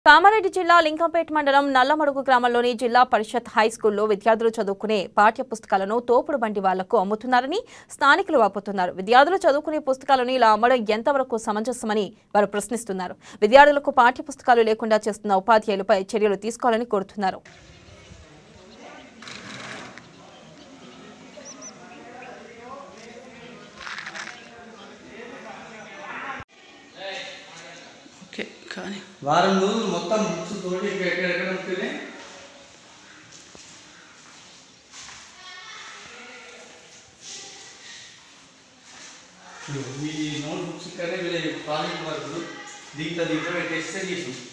కామారెడ్డి జిల్లా లింకంపేట మండలం నల్లమడుగు గ్రామంలోని జిల్లా పరిషత్ హై స్కూల్లో విద్యార్థులు చదువుకునే పాఠ్య పుస్తకాలను తోపుడు బండి వాళ్లకు అమ్ముతున్నారని స్థానికులు వాపోతున్నారు విద్యార్థులు చదువుకునే పుస్తకాలను ఇలా అమ్మడం ఎంతవరకు సమంజసమని వారు ప్రశ్నిస్తున్నారు విద్యార్థులకు పాఠ్య పుస్తకాలు లేకుండా చేస్తున్న ఉపాధ్యాయులపై చర్యలు తీసుకోవాలని కోరుతున్నారు ఓకే కానీ వారం రోజులు మొత్తం బుక్స్ తోటి ఇంకా ఎక్కడెక్కడ ఉంటేనే ఈ నోట్ బుక్స్ ఇక్కడనే వీళ్ళ ప్రాజెక్ట్ వర్క్ దీంట్లో దీంట్లో పెట్టేస్తే తీసు